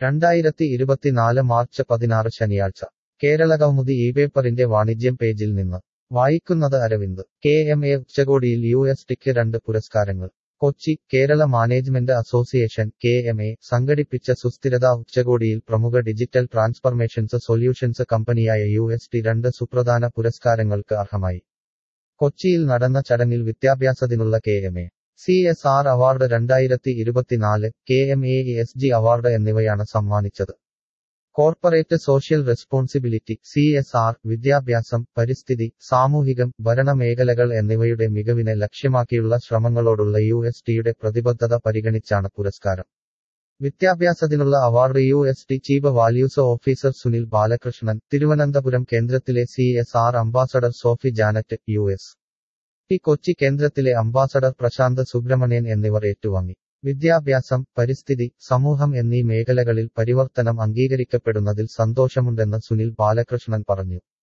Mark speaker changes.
Speaker 1: രണ്ടായിരത്തി ഇരുപത്തിനാല് മാർച്ച് പതിനാറ് ശനിയാഴ്ച കേരളകൗമുദി ഈ പേപ്പറിന്റെ വാണിജ്യം പേജിൽ നിന്ന് വായിക്കുന്നത് അരവിന്ദ് കെ എം എ ഉച്ചകോടിയിൽ യു എസ് ടിക്ക് രണ്ട് പുരസ്കാരങ്ങൾ Kochi Kerala management association K M A സംഘടിപ്പിച്ച സുസ്ഥിരതാ ഉച്ചകോടിയിൽ പ്രമുഖ ഡിജിറ്റൽ ട്രാൻസ്ഫർമേഷൻസ് സൊല്യൂഷൻസ് കമ്പനിയായ യു എസ് ടി രണ്ട് സുപ്രധാന പുരസ്കാരങ്ങൾക്ക് അർഹമായി കൊച്ചിയിൽ നടന്ന ചടങ്ങിൽ വിദ്യാഭ്യാസത്തിനുള്ള K M A C S R award രണ്ടായിരത്തി ഇരുപത്തിനാല് K M A S G award എന്നിവയാണ് സമ്മാനിച്ചത് corporate social responsibility C S R വിദ്യാഭ്യാസം പരിസ്ഥിതി സാമൂഹികം ഭരണമേഖലകൾ എന്നിവയുടെ മികവിനെ ലക്ഷ്യമാക്കിയുള്ള ശ്രമങ്ങളോടുള്ള യു എസ് ടിയുടെ പ്രതിബദ്ധത പരിഗണിച്ചാണ് പുരസ്കാരം വിദ്യാഭ്യാസത്തിനുള്ള award U S T chief values officer Sunil Balakrishnan Thiruvananthapuram കേന്ദ്രത്തിലെ C S R ambassador Sophie Janet U S T Kochi കേന്ദ്രത്തിലെ അംബാസഡർ പ്രശാന്ത് സുബ്രഹ്മണ്യൻ എന്നിവർ ഏറ്റുവാങ്ങി വിദ്യാഭ്യാസം പരിസ്ഥിതി സമൂഹം എന്നീ മേഖലകളിൽ പരിവർത്തനം അംഗീകരിക്കപ്പെടുന്നതിൽ സന്തോഷമുണ്ടെന്ന് സുനിൽ ബാലകൃഷ്ണൻ പറഞ്ഞു